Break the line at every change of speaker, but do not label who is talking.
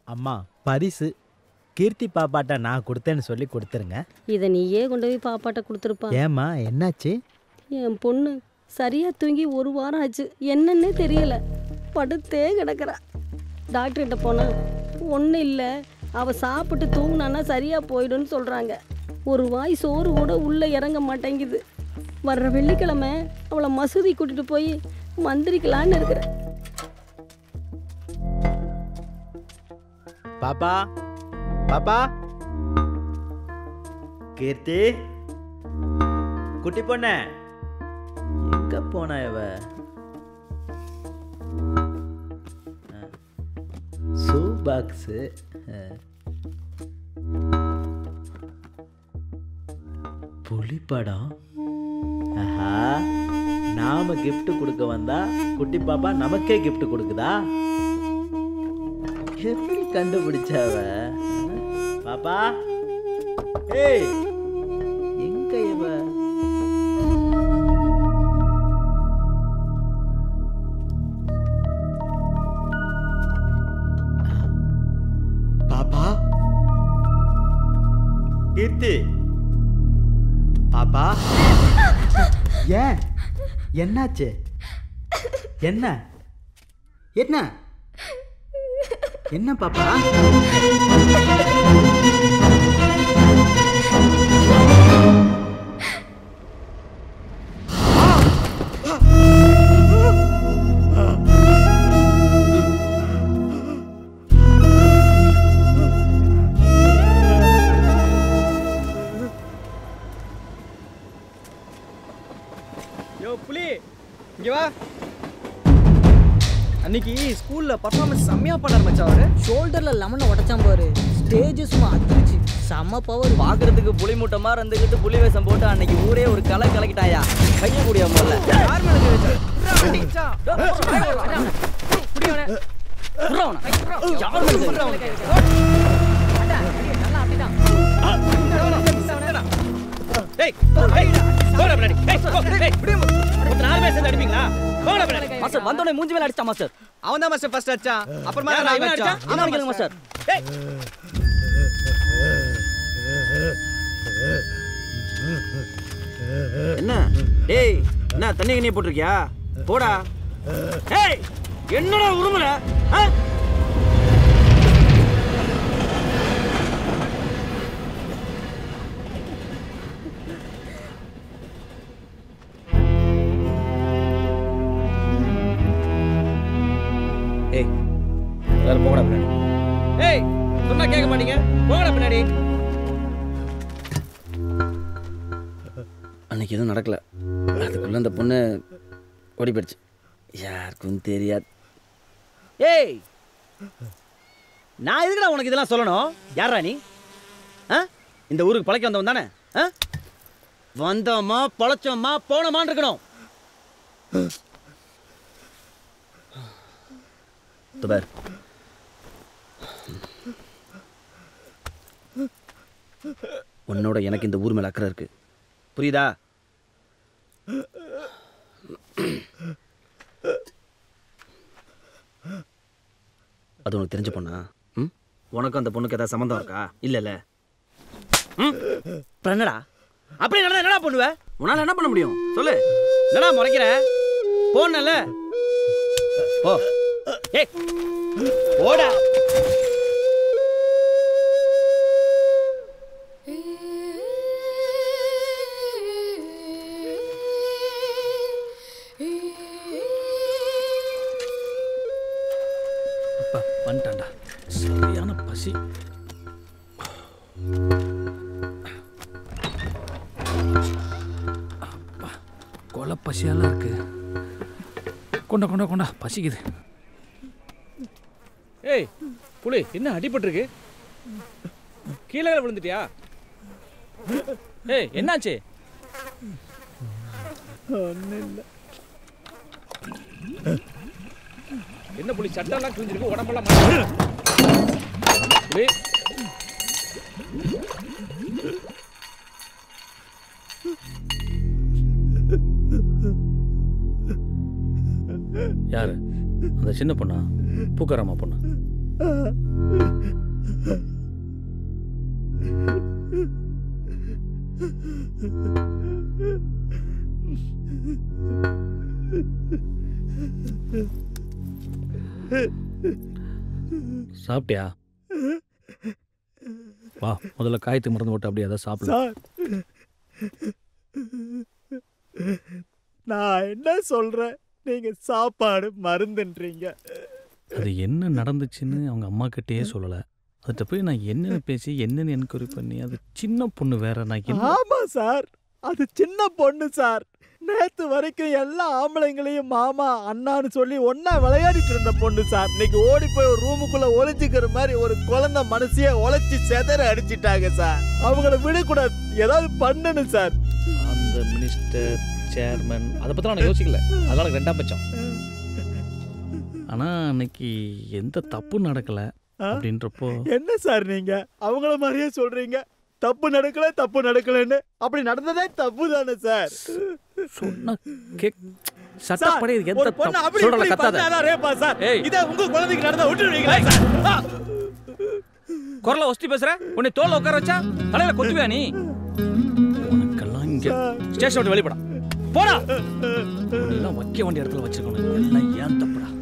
அம்மா பரிசு கீர்த்தி பாப்பாட்ட நான் கொடுத்தேன்னு சொல்லி கொடுத்துருங்க
இதை நீயே கொண்டு போய் பாப்பாட்ட கொடுத்துருப்பா
ஏம்மா என்னாச்சு
என் பொண்ணு சரியா தூங்கி ஒரு வாரம் ஆச்சு என்னன்னே தெரியல படுத்தே கிடக்குறா டாக்டர்கிட்ட போனா ஒன்றும் இல்லை அவள் சாப்பிட்டு தூங்குனான்னா சரியா போயிடும்னு சொல்கிறாங்க ஒரு வாய் சோறு கூட உள்ளே இறங்க மாட்டேங்குது வர்ற வெள்ளிக்கிழமை அவளை மசூதி கூட்டிட்டு போய் மந்திரிக்கலான்னு இருக்கிறேன்
பாப்பா பாப்பா கீர்த்தி குட்டி பொண்ண எங்க போனா இவ ஷூ பாக்ஸு புலி படம் ஆஹா நாம gift கொடுக்க வந்தா குட்டி பாப்பா நமக்கே gift கொடுக்குதா எப்படி கண்டுபிடிச்சாவ பாப்பா ஏய் எங்க இவ பாப்பா கீர்த்தி பாப்பா ஏன் என்னாச்சு என்ன என்ன என்ன பாப்பா
யோ புலி இங்க வா அன்னைக்கு ஸ்கூல்ல பர்ஃபார்மன்ஸ் செம்மையா பண்ணார் மச்சான் அவரு
ஷோல்டர்ல லெமனை உடைச்சான் பாரு ஸ்டேஜ் சும்மா அதிர்ச்சி செம்ம பவர்
பாக்குறதுக்கு புலி மூட்டை மாதிரி இருந்துகிட்டு புலி வேஷம் போட்டு அன்னைக்கு ஊரே ஒரு கலை கலக்கிட்டாயா கைய கூடிய முதல்ல
யார் மேல கை வச்சா? புட்றா, மச்சான். புடி அவனை.
புட்றா அவனை. யார் மேல கை
புட்றா
வச்சா?
அவனை. டேய், டேய், போடா பின்னாடி. டேய், போ, டேய், இப்படியே போ. மொத்தம் நாலு பேர் சேர்ந்து அடிப்பீங்களா? போடா பின்னாடி.
மாஸ்டர் வந்தோடனே மூஞ்சி மேல அடிச்சா மாஸ்டர்
அவன் தான் மாஸ்டர் ஃபர்ஸ்ட் அடிச்சான் அப்புறமா தான்
யாரா
நான்
இவன்
அடிச்சான்
அடிச்சான்? இவன் அடிக்கல மாஸ்டர்
டேய்
என்ன டேய் என்ன தண்ணி கண்ணிய போட்டிருக்கியா போடா டேய் என்னடா உருமுற ஆ? ஏய் எல்லாரும் போங்கடா பின்னாடி
ஏய் சொன்னா கேட்க மாட்டீங்க போங்கடா பின்னாடி
அன்னைக்கு எதுவும் நடக்கல அதுக்குள்ள அந்த பொண்ணு ஓடி போயிடுச்சு யாருக்கும் தெரியாது ஏய் நான் எதுக்குடா உனக்கு இதெல்லாம் சொல்லணும் யாரா நீ ஆ இந்த ஊருக்கு பழைக்க வந்தவன் தானே ஆ வந்தோமா பொழைச்சோமா போனோமான்னு இருக்கணும் இதோ பார் உன்னோட எனக்கு இந்த ஊர் மேல அக்கறை இருக்கு புரியுதா அது உனக்கு தெரிஞ்ச பொண்ணா ம் உனக்கும் அந்த பொண்ணுக்கு ஏதாவது சம்மந்தம் இருக்கா இல்லைல்ல ம் அப்புறம் என்னடா அப்படி நடந்தா என்னடா பண்ணுவ உன்னால என்ன பண்ண முடியும் சொல்லு என்னடா முறைக்கிற போனல போ ஏய் போடா
அப்பா வந்துட்டான்டா சரியான பசி அப்பா கொலை பசியெல்லாம் இருக்கு கொண்டா கொண்டா கொண்டா பசிக்குது
ஏய் புலி என்ன அடிபட்டிருக்கு கீழே விழுந்துட்டியா ஏய் என்னாச்சு என்ன புலி சட்டெல்லாம் கிழிஞ்சிருக்கு உடம்பெல்லாம் மண்ணு. புலி
யாரு அந்த சின்ன பொண்ணா பூக்காரம்மா பொண்ணா சாப்பிட்டியா வா முதல்ல காயத்துக்கு மருந்து போட்டு அப்படியே அதை சாப்பிடு
சார் நான் என்ன சொல்றேன் நீங்க சாப்பாடு மருந்துன்றீங்க
அது என்ன நடந்துச்சுன்னு அவங்க அம்மா கிட்டேயே சொல்லலை அதுகிட்ட போய் நான் என்னென்னு பேசி என்னென்னு என்கொயரி பண்ணி அது சின்ன பொண்ணு வேற நான் என்ன
ஆமா சார் அது சின்ன பொண்ணு சார் நேத்து வரைக்கும் எல்லா ஆம்பளைங்களையும் மாமா அண்ணான்னு சொல்லி ஒண்ணா விளையாடிட்டு இருந்த பொண்ணு சார் இன்னைக்கு ஓடி போய் ஒரு ரூமுக்குள்ள ஒளிஞ்சுக்கிற மாதிரி ஒரு குழந்தை மனசையே உழைச்சி செதற அடிச்சிட்டாங்க சார் அவங்கள விடக்கூடாது ஏதாவது பண்ணணும் சார்
அந்த மினிஸ்டர் சேர்மன் அதை பற்றி நான் யோசிக்கல அதெல்லாம் எனக்கு ரெண்டாம் பட்சம் ஆனால் அன்னைக்கு எந்த தப்பும் நடக்கலை
ஆ?
அப்படின்றப்போ
என்ன சார் நீங்க அவங்கள மாதிரியே சொல்றீங்க தப்பு நடக்கல தப்பு நடக்கலன்னு அப்படி நடந்ததே தப்பு தானே சார்
சொன்ன கேக் சட்டப்படி இது எந்த
ஒரு பொண்ணு
தப்பு
அப்படி
சொல்றல
இப்படி
கத்தாத
பண்ணாதான் ரேப்பா சார்
ஏய்.
இத உங்க குழந்தைக்கு நடந்தா விட்டுருவீங்களா சார்
குரல ஒஸ்தி பேசுற உன்னை தோல்ல உட்கார வச்சா தலையில கொத்துவியா நீ
உனக்கெல்லாம் இங்கே
ஸ்டேஷன் விட்டு வெளிப்படா போடா
எல்லாம் வைக்க வேண்டிய இடத்துல வச்சிருக்கணும் எல்லாம் ஏன் தப்புடா